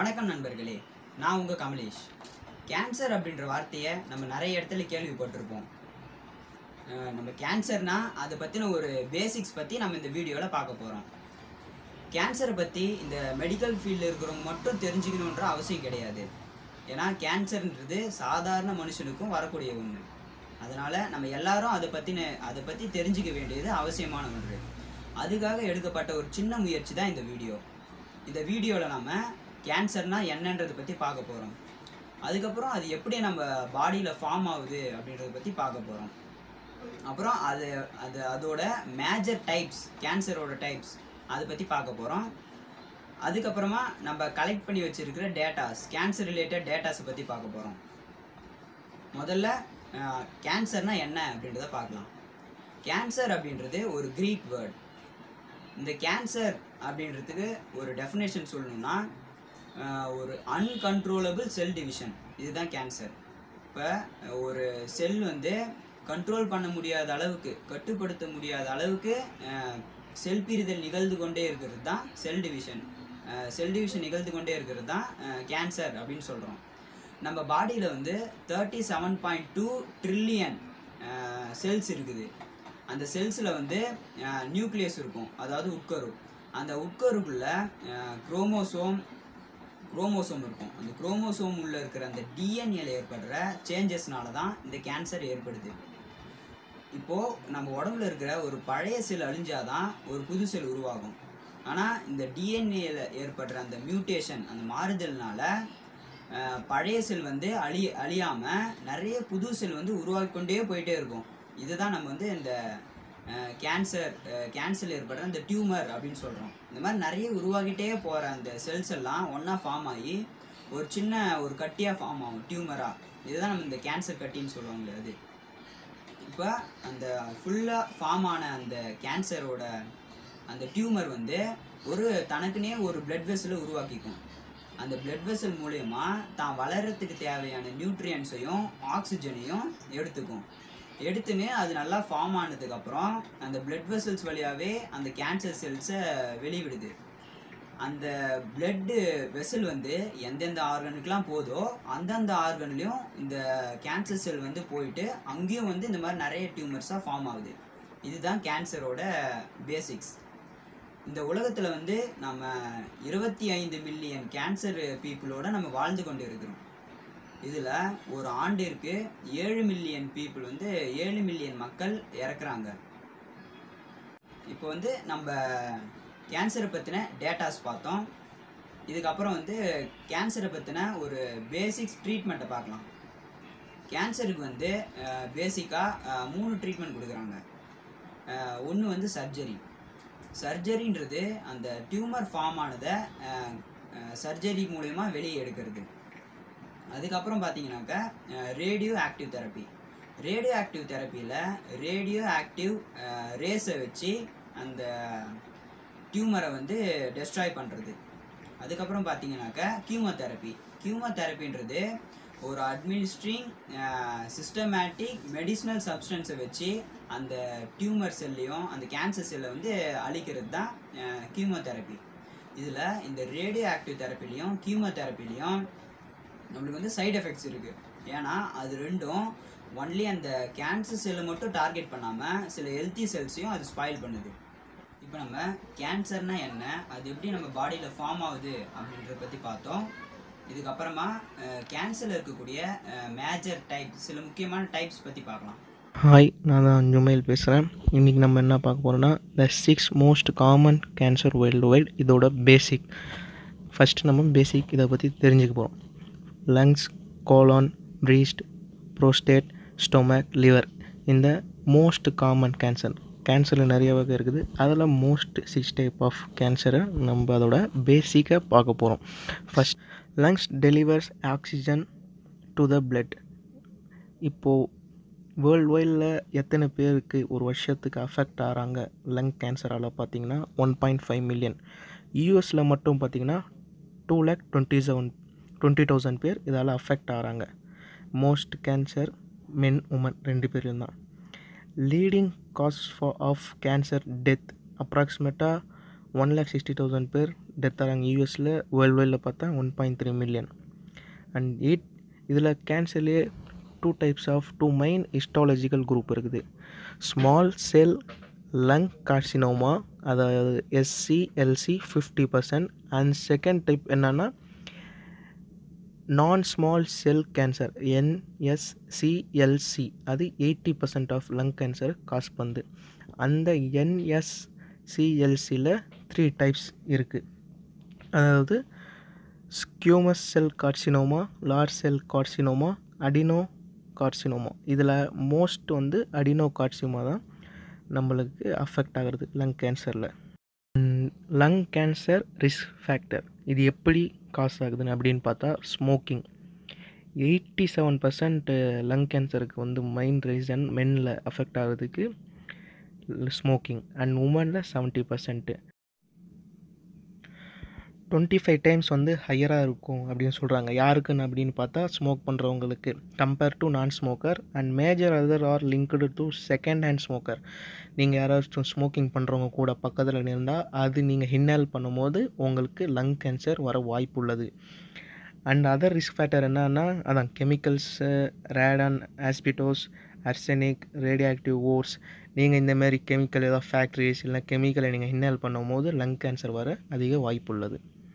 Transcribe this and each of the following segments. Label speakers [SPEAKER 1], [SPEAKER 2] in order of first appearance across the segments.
[SPEAKER 1] வணக்கம் நண்பர்களே நான் உங்கள் கமலேஷ் கேன்சர் அப்படின்ற வார்த்தையை நம்ம நிறைய இடத்துல கேள்விப்பட்டிருப்போம் அஹ் நம்ம கேன்சர்னா அதை பற்றின ஒரு பேசிக்ஸ் பற்றி நம்ம இந்த வீடியோவில் பார்க்க போகிறோம் கேன்சரை பற்றி இந்த மெடிக்கல் ஃபீல்டில் இருக்கிறவங்க மட்டும் தெரிஞ்சுக்கணுன்ற அவசியம் கிடையாது ஏன்னா கேன்சர்ன்றது சாதாரண மனுஷனுக்கும் வரக்கூடிய ஒன்று அதனால் நம்ம எல்லாரும் அதை பற்றின அதை பற்றி தெரிஞ்சுக்க வேண்டியது அவசியமான ஒன்று அதுக்காக எடுக்கப்பட்ட ஒரு சின்ன முயற்சி தான் இந்த வீடியோ இந்த வீடியோவில் நம்ம கேன்சர்னா என்னன்றதை பற்றி பார்க்க போகிறோம் அதுக்கப்புறம் அது எப்படி நம்ம பாடியில் ஃபார்ம் ஆகுது அப்படின்றத பற்றி பார்க்க போகிறோம் அப்புறம் அது அது அதோட மேஜர் டைப்ஸ் கேன்சரோட டைப்ஸ் அதை பற்றி பார்க்க போகிறோம் அதுக்கப்புறமா நம்ம கலெக்ட் பண்ணி வச்சிருக்கிற டேட்டாஸ் கேன்சர் ரிலேட்டட் டேட்டாஸை பற்றி பார்க்க போகிறோம் முதல்ல கேன்சர்னா என்ன அப்படின்றத பார்க்கலாம் கேன்சர் அப்படின்றது ஒரு க்ரீக் வேர்ட் இந்த கேன்சர் அப்படின்றதுக்கு ஒரு டெஃபினேஷன் சொல்லணும்னா அஹ், ஒரு அன்கண்ட்ரோலபிள் செல் டிவிஷன் இதுதான் கேன்சர் இப்போ ஒரு செல் வந்து கண்ட்ரோல் பண்ண முடியாத அளவுக்கு கட்டுப்படுத்த முடியாத அளவுக்கு செல் பிரிதல் நிகழ்ந்து கொண்டே இருக்கிறது தான் செல் டிவிஷன் செல் டிவிஷன் நிகழ்ந்து கொண்டே இருக்கிறது தான் கேன்சர் அப்படின்னு சொல்கிறோம் நம்ம பாடியில் வந்து thirty seven point two trillion cells இருக்குது அந்த செல்ஸில் வந்து நியூக்ளியஸ் இருக்கும் அதாவது உட்கரு அந்த உட்கருக்குள்ள குரோமோசோம் குரோமோசோம் இருக்கும் அந்த குரோமோசோம் உள்ள இருக்கிற அந்த டிஎன்ஏல ஏற்படுற சேஞ்சஸ்னால தான் இந்த கேன்சர் ஏற்படுது இப்போது நம்ம உடம்புல இருக்கிற ஒரு பழைய செல் அழிஞ்சாதான் ஒரு புது செல் உருவாகும் ஆனால் இந்த டிஎன்ஏல ஏற்படுற அந்த மியூட்டேஷன் அந்த மாறுதல்னால அஹ், பழைய செல் வந்து அழி அழியாமல் நிறைய புது செல் வந்து உருவாக்கி கொண்டே போயிட்டே இருக்கும் இதுதான் நம்ம வந்து இந்த கேன்சர் கேன்சர் ஏற்படுற அந்த டியூமர் அப்படின்னு சொல்கிறோம் இந்த மாதிரி நிறைய உருவாகிட்டே போகிற அந்த செல்ஸ் எல்லாம் ஒன்றா ஃபார்ம் ஆகி ஒரு சின்ன ஒரு கட்டியாக ஃபார்ம் ஆகும் டியூமராக இதுதான் நம்ம இந்த கேன்சர் கட்டின்னு சொல்லுவாங்களே அது இப்போ அந்த ஃபுல்லாக ஃபார்ம் ஆன அந்த கேன்சரோட அந்த டியூமர் வந்து ஒரு தனக்குனே ஒரு பிளட் வெசலை உருவாக்கிக்கும் அந்த பிளட் வெசல் மூலயமா தான் வளர்கிறதுக்கு தேவையான நியூட்ரியன்ஸையும் ஆக்சிஜனையும் எடுத்துக்கும் எடுத்துன்னு அது நல்லா ஃபார்ம் ஆனதுக்கப்புறம் அந்த பிளட் வெசல்ஸ் வழியாகவே அந்த கேன்சர் செல்ஸை வெளிவிடுது அந்த பிளட்டு வெசல் வந்து எந்தெந்த ஆர்கனுக்குலாம் போதோ அந்தந்த ஆர்கன்லேயும் இந்த கேன்சர் செல் வந்து போயிட்டு அங்கேயும் வந்து இந்த மாதிரி நிறைய டியூமர்ஸாக ஃபார்ம் ஆகுது இதுதான் கேன்சரோட பேசிக்ஸ் இந்த உலகத்தில் வந்து நம்ம இருபத்தி ஐந்து மில்லியன் கேன்சர் பீப்புளோட நம்ம வாழ்ந்து கொண்டு இருக்கிறோம் இதில் ஒரு ஆண்டிற்கு ஏழு மில்லியன் பீப்புள் வந்து ஏழு மில்லியன் மக்கள் இறக்குறாங்க இப்போ வந்து நம்ம கேன்சரை பற்றின டேட்டாஸ் பார்த்தோம் இதுக்கப்புறம் வந்து கேன்சரை பற்றின ஒரு பேசிக்ஸ் ட்ரீட்மெண்ட்டை பார்க்கலாம் கேன்சருக்கு வந்து பேசிக்காக மூணு ட்ரீட்மெண்ட் கொடுக்குறாங்க ஒன்று வந்து சர்ஜரி சர்ஜரின்றது அந்த டியூமர் ஃபார்ம் ஆனதை சர்ஜரி மூலயமா வெளியே எடுக்கிறது அதுக்கப்புறம் பார்த்தீங்கன்னாக்கா radioactive therapy radioactive தெரப்பியில் ரேடியோ ஆக்டிவ் ரேஸை வச்சு அந்த டியூமரை வந்து டெஸ்ட்ராய் பண்ணுறது அதுக்கப்புறம் பார்த்தீங்கன்னாக்கா கியூமோதெரப்பி கியூமோதெரப்பின்றது ஒரு அட்மினிஸ்ட்ரிங் சிஸ்டமேட்டிக் மெடிசினல் சப்ஸ்டன்ஸை வச்சு அந்த டியூமர் செல்லையும் அந்த கேன்சர் செல்லை வந்து அழிக்கிறது தான் கியூமோதெரப்பி இதில் இந்த ரேடியோ ஆக்டிவ் தெரப்பிலையும் கியூமோதெரப்பிலையும் நம்மளுக்கு வந்து சைடு எஃபெக்ட்ஸ் இருக்குது ஏன்னா அது ரெண்டும் ஒன்லி அந்த கேன்சர் செல்லை மட்டும் டார்கெட் பண்ணாமல் சில ஹெல்த்தி செல்ஸையும் அது ஸ்பாயில் பண்ணுது இப்போ நம்ம கேன்சர்னா என்ன அது எப்படி நம்ம பாடியில் ஃபார்ம் ஆகுது அப்படின்றத பற்றி பார்த்தோம் இதுக்கப்புறமா கேன்சரில் இருக்கக்கூடிய மேஜர் டைப் சில முக்கியமான டைப்ஸ் பற்றி பார்க்கலாம்
[SPEAKER 2] ஹாய் நான் தான் ஜுமைல் பேசுகிறேன் இன்றைக்கி நம்ம என்ன பார்க்க போகிறோம்னா the six most common cancer worldwide இதோட பேசிக் ஃபஸ்ட்டு நம்ம பேசிக் இதை பற்றி தெரிஞ்சுக்க போகிறோம் lungs colon breast prostate stomach liver இந்த மோஸ்ட் காமன் கேன்சர் கேன்சரில் நிறைய வகை இருக்குது அதில் மோஸ்ட் சிக்ஸ் டைப் ஆஃப் கேன்சரை நம்ம அதோட பேசிக்காக பார்க்க போகிறோம் first lungs delivers oxygen to the blood இப்போது வேர்ல்டு வைடில் எத்தனை பேருக்கு ஒரு வருஷத்துக்கு அஃபெக்ட் ஆகிறாங்க லங் கேன்சரால் பார்த்தீங்கன்னா ஒன் பாயிண்ட் ஃபைவ் மில்லியன் யூஎஸில் மட்டும் பார்த்தீங்கன்னா two lakh twenty seven twenty thousand பேர் இதால் அஃபெக்ட் ஆகிறாங்க மோஸ்ட் கேன்சர் மென் உமன் ரெண்டு பேரும் தான் leading cause for of cancer death அப்ராக்சிமேட்டாக ஒன் லேக் சிக்ஸ்டி தௌசண்ட் பேர் டெத் ஆகிறாங்க யூஎஸில் வேர்ல்டு வைடில் பார்த்தா one point three million and eight இதில் கேன்சர்லேயே two types of two main histological group இருக்குது ஸ்மால் செல் லங் கார்சினோமா அதாவது SCLC fifty percent and second type என்னென்னா non small cell cancer NSCLC அது eighty percent of lung cancer cause பண்ணுது அந்த என்எஸ்சிஎல்சியில் three types இருக்குது அதாவது ஸ்கியூமஸ் செல் carcinoma large cell carcinoma adenocarcinoma இதில் மோஸ்ட் வந்து அடினோ கார்சினோமா தான் நம்மளுக்கு அஃபெக்ட் ஆகிறது லங் கேன்சரில் லங் கேன்சர் ரிஸ்க் ஃபேக்டர் இது எப்படி காஸ் ஆகுதுன்னு அப்படின்னு பார்த்தா smoking eighty seven percent lung கேன்சருக்கு வந்து மெயின் ரீசன் மென்னில் அஃபெக்ட் ஆகிறதுக்கு ஸ்மோக்கிங் அண்ட் உமனில் seventy percent twenty five times வந்து ஹையராக இருக்கும் அப்படின்னு சொல்கிறாங்க யாருக்குன்னு அப்படின்னு பார்த்தா ஸ்மோக் பண்ணுறவங்களுக்கு compare to non smoker and major other are linked to second hand smoker நீங்கள் யாராச்சும் ஸ்மோக்கிங் பண்ணுறவங்க கூட பக்கத்தில் இருந்தால் அது நீங்கள் ஹின்னல் பண்ணும்போது உங்களுக்கு லங் கேன்சர் வர வாய்ப்பு உள்ளது அண்ட் அதர் ரிஸ்க் ஃபேக்டர் என்னன்னா அதான் chemicals radon asbestos arsenic radioactive ores நீங்கள் இந்த மாதிரி கெமிக்கல் ஏதாவது ஃபேக்ட்ரிஸ் இல்லை கெமிக்கலை நீங்கள் இன்ஹேல் பண்ணும்போது லங் கேன்சர் வர அதிக வாய்ப்பு உள்ளது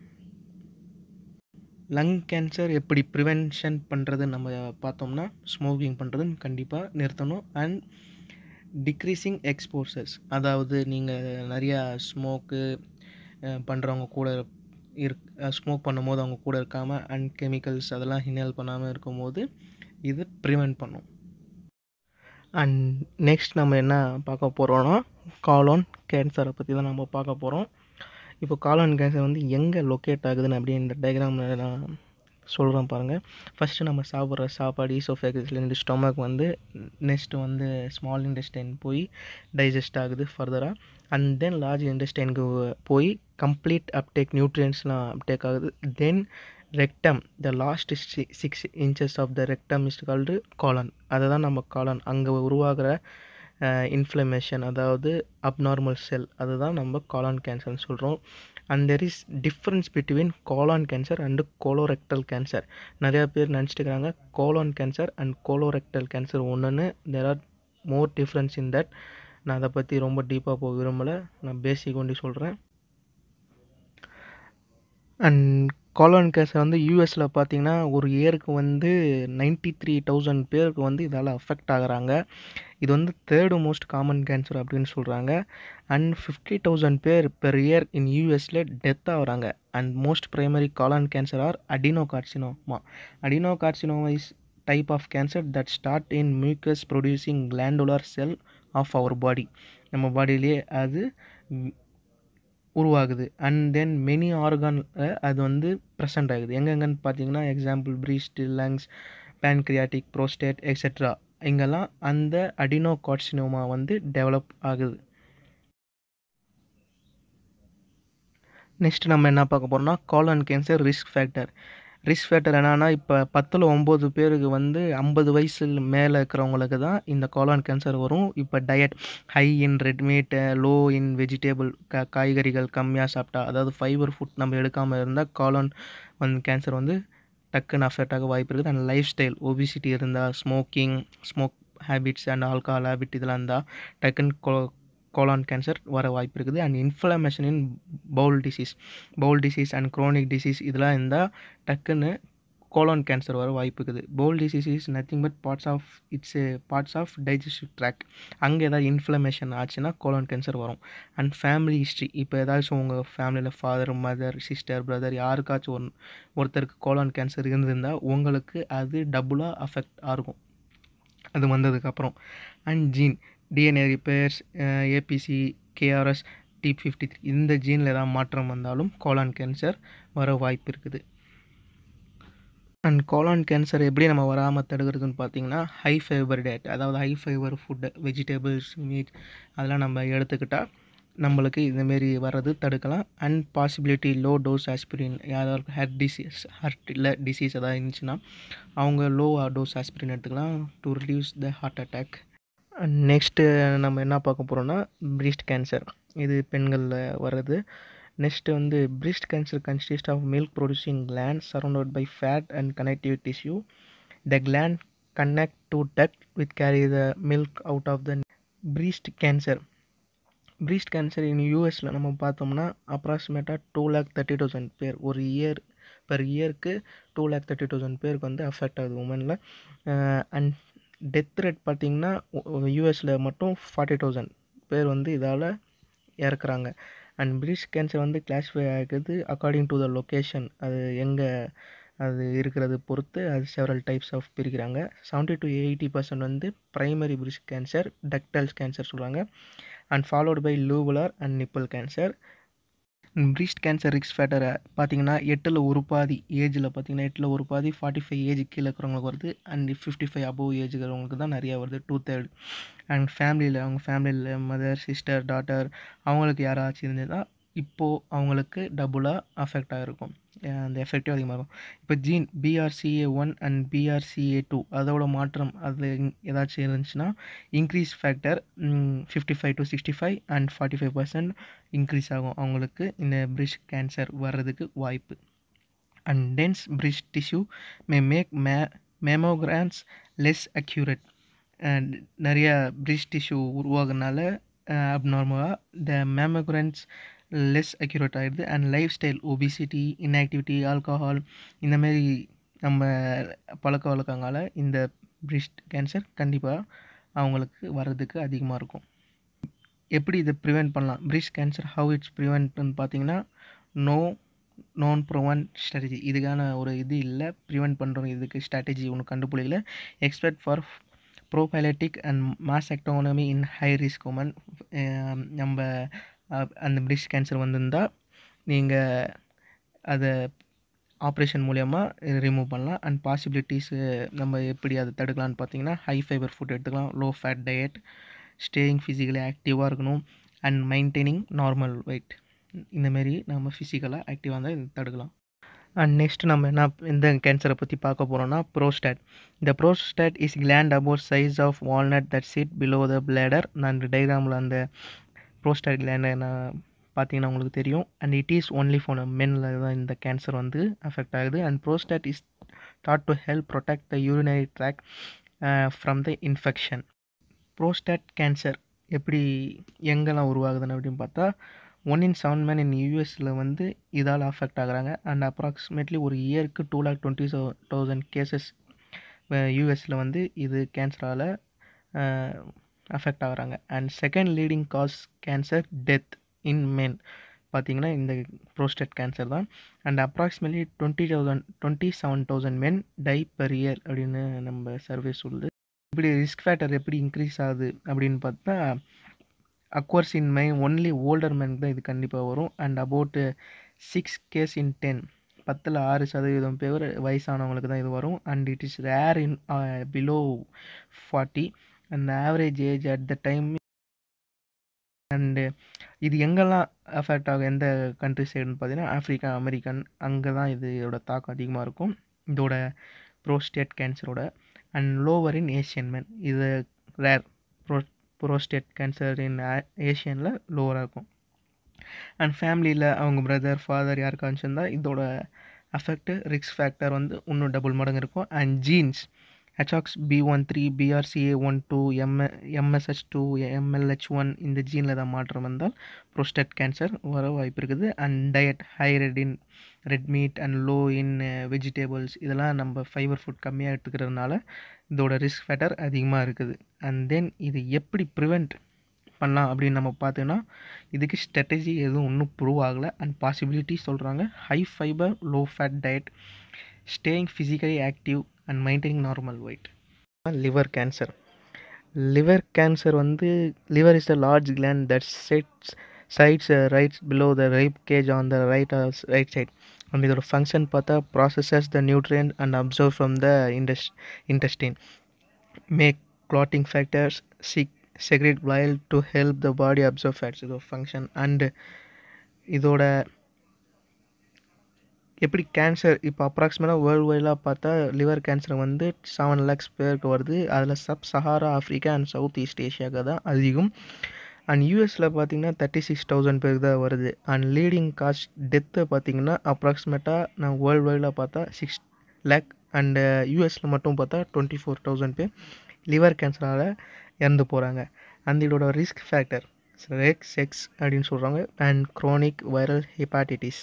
[SPEAKER 2] லங் கேன்சர் எப்படி ப்ரிவென்ஷன் பண்ணுறது நம்ம பார்த்தோம்னா ஸ்மோக்கிங் பண்ணுறது கண்டிப்பாக நிறுத்தணும் அண்ட் டிக்ரீஸிங் எக்ஸ்போசர்ஸ் அதாவது நீங்கள் நிறையா ஸ்மோக்கு பண்ணுறவங்க கூட இருக் ஸ்மோக் பண்ணும்போது அவங்க கூட இருக்காமல் அண்ட் கெமிக்கல்ஸ் அதெல்லாம் இன்ஹேல் பண்ணாமல் இருக்கும்போது இது ப்ரிவெண்ட் பண்ணும் அண்ட் நெக்ஸ்ட் நம்ம என்ன பார்க்க போகிறோன்னா காலான் கேன்சரை பற்றி தான் நம்ம பார்க்க போகிறோம் இப்போ காலான் கேன்சர் வந்து எங்கே லொக்கேட் ஆகுதுன்னு அப்படி இந்த டயக்ராமில் நான் சொல்கிறேன் பாருங்கள் ஃபஸ்ட்டு நம்ம சாப்பிட்ற சாப்பாடு ஈசோஃபேகஸ்லேருந்து ஸ்டொமக் வந்து நெக்ஸ்ட்டு வந்து ஸ்மால் இன்டெஸ்டைன் போய் டைஜஸ்ட் ஆகுது ஃபர்தராக அண்ட் தென் லார்ஜ் இன்டெஸ்டைனுக்கு போய் கம்ப்ளீட் அப்டேக் நியூட்ரியன்ஸ்லாம் அப்டேக் ஆகுது then rectum the last six inches of the rectum is called colon அதை தான் நம்ம காலன் அங்கே உருவாகிற இன்ஃப்ளமேஷன் அதாவது அப்நார்மல் செல் அதுதான் நம்ம காலான் கேன்சர்னு சொல்கிறோம் and there is difference between colon cancer and colorectal cancer நிறையா பேர் நினச்சிட்டுக்கிறாங்க colon cancer and colorectal cancer ஒன்றுன்னு there are more difference in that நான் அதை பற்றி ரொம்ப டீப்பாக போக விரும்பலை நான் பேசிக் ஒண்டி சொல்கிறேன் அண்ட் காலான் கேன்சர் வந்து யூஎஸில் பார்த்தீங்கன்னா ஒரு இயருக்கு வந்து நைன்டி த்ரீ தௌசண்ட் பேருக்கு வந்து இதால் அஃபெக்ட் ஆகுறாங்க இது வந்து தேர்டு மோஸ்ட் காமன் கேன்சர் அப்படின்னு சொல்கிறாங்க அண்ட் ஃபிஃப்டி தௌசண்ட் பேர் பெர் இயர் இன் யூஎஸில் டெத் ஆகுறாங்க and most primary colon cancer are adenocarcinoma adenocarcinoma is type of cancer that start in mucus producing glandular cell of our body நம்ம பாடியிலேயே அது உருவாகுது and then many ஆர்கானில் அது வந்து present ஆகுது எங்கெங்கன்னு பார்த்தீங்கன்னா example breast lungs pancreatic prostate etcetera இங்கெல்லாம் அந்த அடினோ கார்சினோமா வந்து டெவலப் ஆகுது நெக்ஸ்ட் நம்ம என்ன பார்க்க போகிறோம்னா colon cancer risk factor risk factor என்னன்னா இப்போ பத்தில் ஒம்பது பேருக்கு வந்து ஐம்பது வயசு மேலே இருக்கிறவங்களுக்கு தான் இந்த காலான் கேன்சர் வரும் இப்போ diet high in red meat low in vegetable க காய்கறிகள் கம்மியாக சாப்பிட்டா அதாவது ஃபைபர் ஃபுட் நம்ம எடுக்காமல் இருந்தால் காலான் வந்து கேன்சர் வந்து டக்குன்னு அஃபெக்ட் ஆக வாய்ப்பு இருக்குது அண்ட் லைஃப் ஸ்டைல் ஒபிசிட்டி இருந்தால் smoking smoke habits and alcohol habit இதெல்லாம் இருந்தால் டக்குன்னு கோ கோலான் கேன்சர் வர வாய்ப்பு இருக்குது and inflammation in bowel disease bowel disease and chronic disease இதெல்லாம் இருந்தால் டக்குன்னு கோலான் கேன்சர் வர வாய்ப்பு இருக்குது bowel disease is nothing but parts of its parts of digestive tract அங்கே ஏதாவது இன்ஃப்ளமேஷன் ஆச்சுன்னா கோலான் கேன்சர் வரும் அண்ட் ஃபேமிலி ஹிஸ்ட்ரி இப்போ ஏதாச்சும் உங்கள் ஃபேமிலியில் ஃபாதர் மதர் சிஸ்டர் பிரதர் யாருக்காச்சும் ஒரு ஒருத்தருக்கு கோலான் கேன்சர் இருந்திருந்தால் உங்களுக்கு அது டபுளாக அஃபெக்ட் ஆகும் அது வந்ததுக்கப்புறம் and gene DNA repairs APC KRS T fifty three இந்த ஜீனில் ஏதாவது மாற்றம் வந்தாலும் கோலான் கேன்சர் வர வாய்ப்பு இருக்குது அண்ட் கோலான் கேன்சர் எப்படி நம்ம வராமல் தடுக்கிறதுன்னு பார்த்தீங்கன்னா ஹை ஃபைபர் டேட் அதாவது high fibre food vegetables meat அதெல்லாம் நம்ம எடுத்துக்கிட்டால் நம்மளுக்கு இதுமாரி வர்றது தடுக்கலாம் and possibility low dose aspirin யாராவது ஹார்ட் டிசீஸ் ஹார்ட் இல்லை டிசீஸ் எதாவது இருந்துச்சுன்னா அவங்க லோ டோஸ் ஆஸ்பிரின் எடுத்துக்கலாம் to reduce the heart attack next நம்ம என்ன பார்க்க போகிறோம்னா பிரீஸ்ட் கேன்சர் இது பெண்களில் வர்றது நெக்ஸ்ட் வந்து breast cancer consist of milk producing gland surrounded by fat and connective tissue the gland connect to duct which carry the milk out of the breast cancer breast cancer in யூஎஸில் நம்ம பார்த்தோம்னா அப்ராக்சிமேட்டாக two lakh thirty thousand பேர் ஒரு year per இயருக்கு two lakh thirty thousand பேருக்கு வந்து affect ஆகுது உமனில் அண்ட் டெத் ரேட் பார்த்திங்கன்னா யூஎஸில் மட்டும் ஃபார்ட்டி தௌசண்ட் பேர் வந்து இதால் இறக்குறாங்க அண்ட் பிரீஸ்ட் கேன்சர் வந்து கிளாஸிஃபை ஆகுது அக்கார்டிங் டு த லொக்கேஷன் அது எங்கே அது இருக்கிறது பொறுத்து அது செவரல் டைப்ஸ் ஆஃப் பிரிக்கிறாங்க செவன்ட்டி டு எயிட்டி பர்சன்ட் வந்து primary breast cancer ductals cancer சொல்லுவாங்க and followed by lobular and nipple cancer breast cancer ரிக்ஸ் ஃபேட்டரை பார்த்தீங்கன்னா எட்டில் ஒரு பாதி ஏஜில் பார்த்தீங்கன்னா எட்டில் ஒரு பாதி ஃபார்ட்டி ஃபைவ் ஏஜ் கீழே இருக்கிறவங்களுக்கு வருது and fifty five above age இருக்கிறவங்களுக்கு தான் நிறையா வருது டூ தேர்ட் அண்ட் ஃபேமிலியில் அவங்க ஃபேமிலியில் மதர் சிஸ்டர் டாட்டர் அவங்களுக்கு யாராச்சும் இருந்ததுன்னா இப்போது அவங்களுக்கு டபுளாக அஃபெக்ட் ஆகிருக்கும் அந்த எஃபெக்டிவ் அதிகமாக இருக்கும் இப்போ gene BRCA one and BRCA two அதோட மாற்றம் அது ஏதாச்சும் இருந்துச்சுன்னா increase factor fifty five to sixty five and forty five percent increase ஆகும் அவங்களுக்கு இந்த பிரிஸ்ட் கேன்சர் வர்றதுக்கு வாய்ப்பு and dense breast tissue may make may mammograms less accurate நிறைய பிரிஸ்ட் டிஷ்யூ உருவாகுனால அப்நார்மலாக த மேமோகிரான்ஸ் லெஸ் அக்யூரேட் ஆகிடுது and lifestyle obesity inactivity alcohol இந்தமாரி நம்ம பழக்க வழக்கங்கால இந்த பிரிஸ்ட் கேன்சர் கண்டிப்பாக அவங்களுக்கு வர்றதுக்கு அதிகமாக இருக்கும் எப்படி இதை ப்ரிவெண்ட் பண்ணலாம் பிரிஸ்ட் கேன்சர் ஹவு இட்ஸ் ப்ரிவெண்ட்னு பார்த்தீங்கன்னா நோ நோன் ப்ரிவென்ட் ஸ்ட்ராட்டஜி இதுக்கான ஒரு இது இல்லை ப்ரிவெண்ட் பண்ணுறோம் இதுக்கு ஸ்ட்ராட்டஜி ஒன்று கண்டுபிடிக்கல expect for prophylactic and mastectomy in high risk women நம்ம அந்த பிரிஸ்ட் கேன்சர் வந்திருந்தால் நீங்கள் அதை ஆப்ரேஷன் மூலயமா ரிமூவ் பண்ணலாம் அண்ட் பாசிபிலிட்டிஸு நம்ம எப்படி அதை தடுக்கலாம்னு பார்த்தீங்கன்னா ஹை ஃபைபர் ஃபுட் எடுத்துக்கலாம் low fat diet staying physically ஆக்டிவாக இருக்கணும் அண்ட் மெயின்டைனிங் நார்மல் வெயிட் இந்தமாரி நம்ம ஃபிசிக்கலாக ஆக்டிவாக இருந்தால் இது தடுக்கலாம் அண்ட் நெக்ஸ்ட் நம்ம என்ன இந்த கேன்சரை பற்றி பார்க்க போகிறோம்னா ப்ரோஸ்டாட் இந்த prostate is gland about size of walnut that sit below the bladder நான் டைகிராமில் அந்த ப்ரோஸ்டாட் கிளாண்டை நான் பார்த்தீங்கன்னா உங்களுக்கு தெரியும் and it is only for மென்னில் தான் இந்த கேன்சர் வந்து அஃபெக்ட் ஆகுது and prostate is thought to help protect the urinary tract from the infection prostate cancer எப்படி எங்கெல்லாம் உருவாகுதுன்னு அப்படின்னு பார்த்தா one in seven man in யூஎஸில் வந்து இதால் அஃபெக்ட் ஆகுறாங்க அண்ட் அப்ராக்சிமேட்லி ஒரு இயருக்கு two lakh twenty thousand cases யூஎஸில் வந்து இது கேன்சரால் அஃபெக்ட் ஆகுறாங்க and second leading cause cancer death in men பார்த்தீங்கன்னா இந்த ப்ரோஸ்டேட் கேன்சர் தான் and approximately twenty thousand twenty seven thousand men die per year அப்படின்னு நம்ம சர்வே சொல்லுது இப்படி ரிஸ்க் ஃபேக்டர் எப்படி இன்க்ரீஸ் ஆகுது அப்படின்னு பார்த்தா occurs in my only older மேனுக்கு தான் இது கண்டிப்பாக வரும் and about six case in ten பத்தில் ஆறு சதவீதம் பேர் வயசானவங்களுக்கு தான் இது வரும் and it is rare in below forty and average age at the time and இது எங்கெல்லாம் அஃபெக்ட் ஆகும் எந்த கண்ட்ரி சைடுன்னு பார்த்தீங்கன்னா ஆஃப்ரிக்கா அமெரிக்கன் அங்கே தான் இது இதோட தாக்கம் அதிகமாக இருக்கும் இதோட ப்ரோஸ்டேட் கேன்சரோட and lower in Asian man இது rare pro prostate cancer in ஏஷியனில் லோவராக இருக்கும் அண்ட் ஃபேமிலியில் அவங்க பிரதர் ஃபாதர் யாருக்காச்சும் இருந்தால் இதோட அஃபெக்ட் ரிக்ஸ் ஃபேக்டர் வந்து இன்னும் டபுள் மடங்கு இருக்கும் and genes HOX B one three BRCA one two M MSH two MLH one இந்த ஜீனில் தான் மாற்றம் வந்தால் ப்ரோஸ்டேட் கேன்சர் வர வாய்ப்பு இருக்குது and diet high red in red meat and low in vegetables இதெல்லாம் நம்ம ஃபைபர் ஃபுட் கம்மியாக எடுத்துக்கிறதுனால இதோட ரிஸ்க் ஃபேக்டர் அதிகமாக இருக்குது அண்ட் தென் இது எப்படி ப்ரிவெண்ட் பண்ணலாம் அப்படின்னு நம்ம பார்த்தோன்னா இதுக்கு ஸ்ட்ராட்டஜி எதுவும் இன்னும் ப்ரூவ் ஆகலை அண்ட் பாசிபிலிட்டி சொல்கிறாங்க high fibre low fat diet staying physically active and maintaining normal weight liver cancer liver cancer வந்து liver is a large gland that sets sides rights below the rib cage on the right right side நம்ம இதோட function பார்த்தா processes the nutrient and absorb from the இண்டஸ் intestine make clotting factors sec- secrete bile to help the body absorb fats இதோட function and இதோட எப்படி cancer இப்போ அப்ராக்சிமேட்டாக வேர்ல்டு வைடாக பார்த்தா லிவர் கேன்சர் வந்து செவன் லேக்ஸ் பேருக்கு வருது அதில் sub Sahara Africa and south east ஏஷியாவுக்கு தான் அதிகம் அண்ட் யூஎஸில் பார்த்தீங்கன்னா தேர்ட்டி சிக்ஸ் தௌசண்ட் பேருக்கு தான் வருது அண்ட் லீடிங் காஸ்ட் டெத்தை பார்த்தீங்கன்னா அப்ராக்சிமேட்டாக நான் வேர்ல்டு வைடில் பார்த்தா சிக்ஸ் லேக் அண்டு யூஎஸில் மட்டும் பார்த்தா டுவெண்ட்டி ஃபோர் தௌசண்ட் பேர் லிவர் கேன்சரால் இறந்து போகிறாங்க அந்த இதோட ரிஸ்க் ஃபேக்டர் ரெக் செக்ஸ் அப்படின்னு சொல்கிறாங்க and chronic viral hepatitis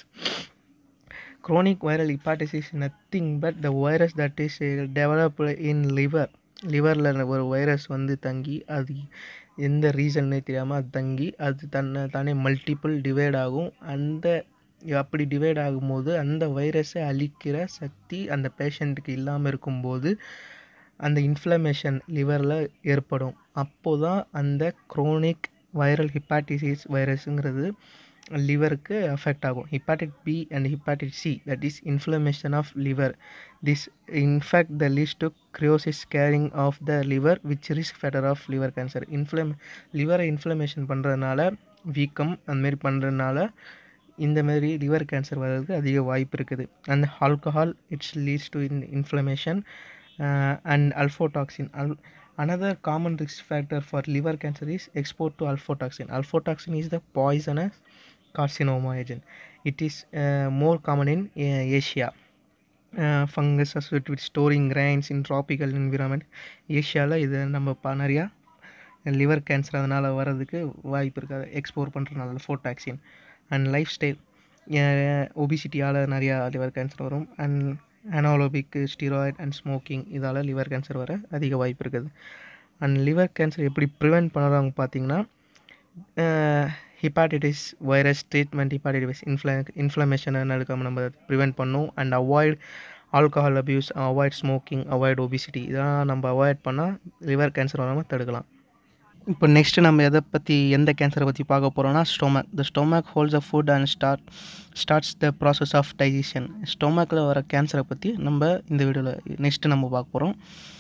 [SPEAKER 2] chronic viral hepatitis is nothing but the virus that is uh, developed in liver லிவரில் ஒரு வைரஸ் வந்து தங்கி அது எந்த ரீசன்னே தெரியாமல் அது தங்கி அது தன்னை தானே மல்டிபிள் டிவைட் ஆகும் அந்த அப்படி டிவைட் ஆகும்போது அந்த வைரஸை அழிக்கிற சக்தி அந்த பேஷண்ட்டுக்கு இல்லாமல் இருக்கும்போது அந்த இன்ஃப்ளமேஷன் லிவரில் ஏற்படும் அப்போ தான் அந்த குரோனிக் வைரல் ஹிப்பாட்டிசிஸ் வைரஸுங்கிறது லிவருக்கு அஃபெக்ட் ஆகும் hepatitis B and hepatitis C that is inflammation of liver this in fact the leads to cirrhosis scarring of the liver which risk factor of liver cancer inflame லிவரை inflammation பண்ணுறதுனால வீக்கம் அந்தமாரி பண்ணுறதுனால இந்த மாதிரி லிவர் கேன்சர் வர்றதுக்கு அதிக வாய்ப்பு இருக்குது and alcohol it's leads to in inflammation and aflatoxin அல் another common risk factor for liver cancer is export to alphotoxin alphotoxin is the poisonous carcinoma agent it is uh, more common in uh, asia uh, fungus associated with storing grains in tropical environment ஏஷியாவில் இது நம்ம ப நிறையா liver cancer அதனால் வர்றதுக்கு வாய்ப்பு இருக்காது export பண்ணுறதுனால ஃபோட்டாக்சின் அண்ட் லைஃப் ஸ்டைல் ஒபிசிட்டியால் நிறையா லிவர் கேன்சர் வரும் and anabolic steroid and smoking இதால் லிவர் கேன்சர் வர அதிக வாய்ப்பு இருக்குது அண்ட் லிவர் கேன்சர் எப்படி ப்ரிவெண்ட் பண்ணுறாங்க பார்த்தீங்கன்னா ஹிப்பாட்டிட்டிஸ் வைரஸ் ட்ரீட்மெண்ட் ஹிப்பாட்டிட்டிஸ் இன்ஃப்ள இன்ஃப்ளமேஷன் நடக்காமல் நம்ம ப்ரிவெண்ட் பண்ணும் and avoid alcohol abuse avoid smoking avoid obesity இதெல்லாம் நம்ம அவாய்ட் பண்ணால் லிவர் கேன்சர் வராமல் தடுக்கலாம் இப்போ நெக்ஸ்ட்டு நம்ம எதை பற்றி எந்த கேன்சரை பற்றி பார்க்க போகிறோம்னா stomach the stomach holds a food and start starts the process of digestion ஸ்டொமக்கில் வர கேன்சரை பற்றி நம்ம இந்த வீடியோவில் நெக்ஸ்ட்டு நம்ம பார்க்க போகிறோம்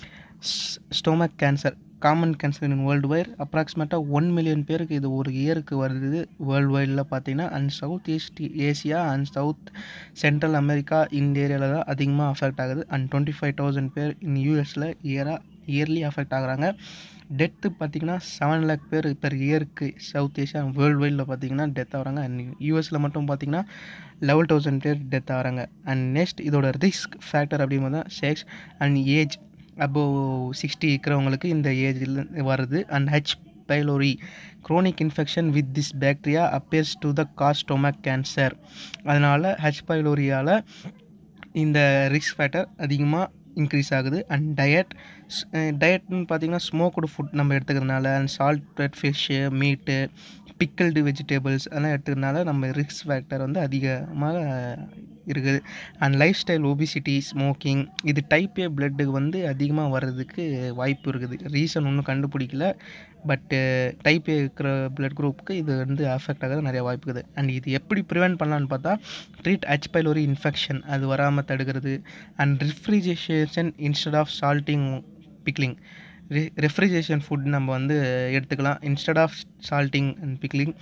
[SPEAKER 2] stomach cancer common cancer in worldwide அப்ராக்சிமேட்டாக ஒன் மில்லியன் பேருக்கு இது ஒரு இயருக்கு வருது வேர்ல்டு வைடில் பார்த்தீங்கன்னா and south east Asia and south central America இந்த ஏரியாவில் தான் அதிகமாக அஃபெக்ட் ஆகுது அண்ட் டுவெண்ட்டி ஃபைவ் தௌசண்ட் பேர் இன் யூஎஸில் இயராக இயர்லி அஃபெக்ட் ஆகுறாங்க டெத்து பார்த்திங்கன்னா செவன் லேக் பேர் பெர் இயருக்கு சவுத் ஏஷியா வேர்ல்டு வைடில் பார்த்தீங்கன்னா டெத் ஆகிறாங்க அண்ட் யூஎஸில் மட்டும் பார்த்தீங்கன்னா லெவல் தௌசண்ட் பேர் டெத் ஆகிறாங்க அண்ட் நெக்ஸ்ட் இதோட ரிஸ்க் ஃபேக்டர் அப்படின்னு தான் sex and age above sixty இருக்கிறவங்களுக்கு இந்த ஏஜில் வருது and H pylori chronic infection with this bacteria appears to the cause stomach cancer அதனால் ஹெச் பைலோரியால் இந்த ரிஸ்க் ஃபேக்டர் அதிகமாக இன்க்ரீஸ் ஆகுது அண்ட் டயட் டயட்னு பார்த்தீங்கன்னா ஸ்மோக்குடு ஃபுட் நம்ம எடுத்துக்கிறதுனால and salted fish meat pickled vegetables அதெல்லாம் எடுத்துக்கிறதுனால நம்ம ரிஸ்க் ஃபேக்டர் வந்து அதிகமாக இருக்குது and lifestyle obesity smoking இது டைப் ஏ பிளட்டுக்கு வந்து அதிகமாக வர்றதுக்கு வாய்ப்பு இருக்குது ரீசன் ஒன்றும் கண்டுபிடிக்கல பட்டு டைப் ஏ இருக்கிற பிளட் குரூப்புக்கு இது வந்து அஃபெக்ட் ஆகிறது நிறைய வாய்ப்பு இருக்குது அண்ட் இது எப்படி ப்ரிவெண்ட் பண்ணலான்னு பார்த்தா ட்ரீட் ஹெச் பைலோரி இன்ஃபெக்ஷன் அது வராமல் தடுக்கிறது and refrigeration instead of salting pickling ரெ ரெஃப்ரிஜரேஷன் ஃபுட் நம்ம வந்து எடுத்துக்கலாம் instead of salting and pickling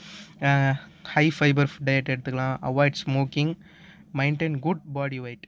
[SPEAKER 2] high fibre diet எடுத்துக்கலாம் avoid smoking maintain good body weight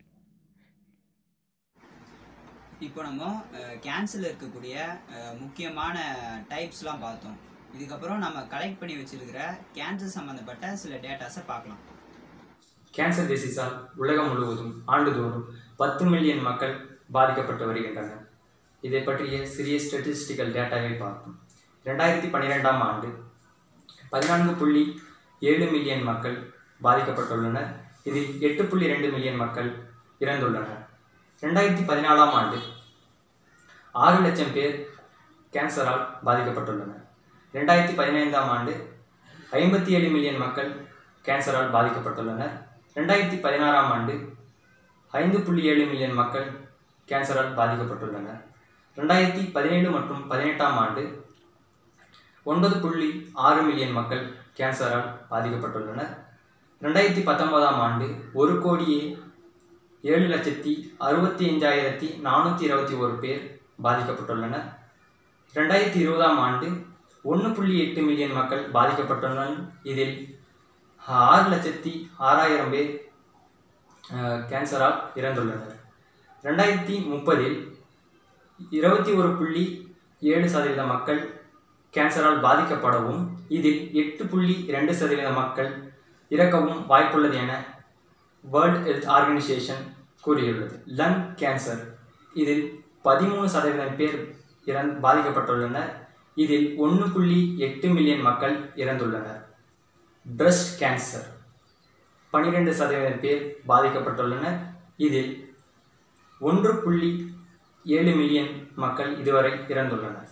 [SPEAKER 1] இப்போ நம்ம கேன்சரில் இருக்கக்கூடிய அஹ், முக்கியமான டைப்ஸ்லாம் பார்த்தோம் இதுக்கப்புறம் நம்ம கலெக்ட் பண்ணி வச்சிருக்கிற கேன்சர் சம்மந்தப்பட்ட சில டேட்டாஸை பார்க்கலாம்
[SPEAKER 3] கேன்சர் டிசீஸால் உலகம் முழுவதும் ஆண்டுதோறும் பத்து மில்லியன் மக்கள் பாதிக்கப்பட்டு வருகின்றனர் இதை பற்றிய சிறிய ஸ்டட்டிஸ்டிக்கல் டேட்டாவை பார்ப்போம் ரெண்டாயிரத்தி பன்னிரெண்டாம் ஆண்டு பதினான்கு புள்ளி ஏழு மில்லியன் மக்கள் பாதிக்கப்பட்டுள்ளனர் இதில் எட்டு புள்ளி ரெண்டு மில்லியன் மக்கள் இறந்துள்ளனர் ரெண்டாயிரத்தி பதினாலாம் ஆண்டு ஆறு லட்சம் பேர் கேன்சரால் பாதிக்கப்பட்டுள்ளனர் ரெண்டாயிரத்தி பதினைந்தாம் ஆண்டு ஐம்பத்தி ஏழு மில்லியன் மக்கள் கேன்சரால் பாதிக்கப்பட்டுள்ளனர் ரெண்டாயிரத்தி பதினாறாம் ஆண்டு ஐந்து புள்ளி ஏழு மில்லியன் மக்கள் கேன்சரால் பாதிக்கப்பட்டுள்ளனர் ரெண்டாயிரத்தி பதினேழு மற்றும் பதினெட்டாம் ஆண்டு ஒன்பது புள்ளி ஆறு மில்லியன் மக்கள் கேன்சரால் பாதிக்கப்பட்டுள்ளனர் ரெண்டாயிரத்தி பத்தொன்பதாம் ஆண்டு ஒரு கோடியே ஏழு லட்சத்தி அறுபத்தி அஞ்சாயிரத்தி நானூற்றி இருபத்தி ஒரு பேர் பாதிக்கப்பட்டுள்ளனர் ரெண்டாயிரத்தி இருபதாம் ஆண்டு ஒன்று புள்ளி எட்டு மில்லியன் மக்கள் பாதிக்கப்பட்டுள்ளனர் இதில் ஆறு லட்சத்தி ஆறாயிரம் பேர் அஹ், கேன்சரால் இறந்துள்ளனர் ரெண்டாயிரத்தி முப்பதில் இருபத்தி ஒரு புள்ளி ஏழு சதவீத மக்கள் கேன்சரால் பாதிக்கப்படவும் இதில் எட்டு புள்ளி இரண்டு சதவீத மக்கள் இறக்கவும் வாய்ப்புள்ளது என வேர்ல்ட் ஹெல்த் ஆர்கனைசேஷன் கூறியுள்ளது லங் கேன்சர் இதில் பதிமூணு சதவீதம் பேர் இறந் பாதிக்கப்பட்டுள்ளனர் இதில் ஒன்று புள்ளி எட்டு மில்லியன் மக்கள் இறந்துள்ளனர் பிரஸ்ட் கேன்சர் பன்னிரெண்டு சதவீதம் பேர் பாதிக்கப்பட்டுள்ளனர் இதில் ஒன்று புள்ளி ஏழு மில்லியன் மக்கள் இதுவரை இறந்துள்ளனர்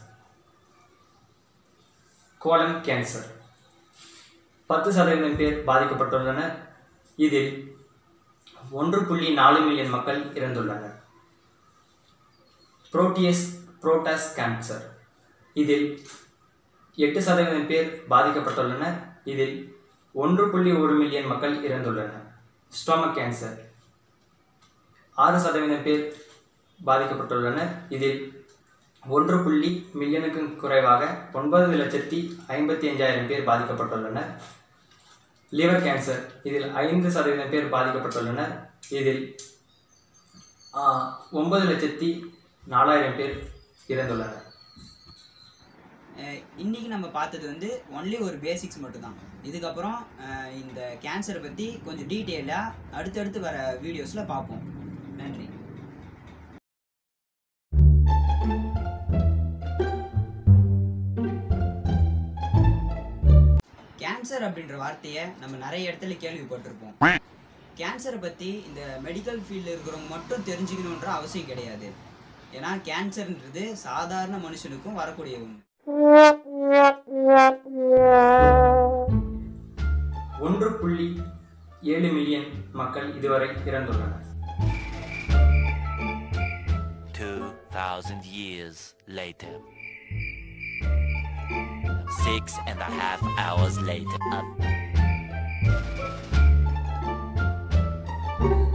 [SPEAKER 3] கோலன் கேன்சர் பத்து சதவீதம் பேர் பாதிக்கப்பட்டுள்ளனர் இதில் ஒன்று புள்ளி நாலு மில்லியன் மக்கள் இறந்துள்ளனர் புரோட்டியஸ் புரோட்டாஸ் கேன்சர் இதில் எட்டு சதவீதம் பேர் பாதிக்கப்பட்டுள்ளனர் இதில் ஒன்று புள்ளி ஒரு மில்லியன் மக்கள் இறந்துள்ளனர் ஸ்டொமக் கேன்சர் ஆறு சதவீதம் பேர் பாதிக்கப்பட்டுள்ளனர் இதில் ஒன்று புள்ளி மில்லியனுக்கும் குறைவாக ஒன்பது லட்சத்தி ஐம்பத்தி அஞ்சாயிரம் பேர் பாதிக்கப்பட்டுள்ளனர் லிவர் கேன்சர் இதில் ஐந்து சதவீதம் பேர் பாதிக்கப்பட்டுள்ளனர் இதில் ஆ, ஒன்பது லட்சத்தி நாலாயிரம் பேர் இறந்துள்ளனர்
[SPEAKER 1] அஹ் இன்னைக்கு நம்ம பார்த்தது வந்து ஒன்லி ஒரு பேசிக்ஸ் மட்டும்தான் இதுக்கப்புறம் அஹ் இந்த கேன்சரை பற்றி கொஞ்சம் டீட்டெயிலாக அடுத்தடுத்து வர வீடியோஸில் பார்ப்போம் நன்றி கேன்சர் அப்படின்ற வார்த்தையை நம்ம நிறைய இடத்துல கேள்விப்பட்டிருப்போம் கேன்சரை பற்றி இந்த மெடிக்கல் ஃபீல்டில் இருக்கிறவங்க மட்டும் தெரிஞ்சுக்கணுன்ற அவசியம் கிடையாது ஏன்னா கேன்சர்ன்றது சாதாரண மனுஷனுக்கும் வரக்கூடிய ஒன்று
[SPEAKER 3] ஒன்று புள்ளி ஏழு மில்லியன் மக்கள் இதுவரை இறந்துள்ளனர்
[SPEAKER 4] 2,000 years later. Six and a half hours later.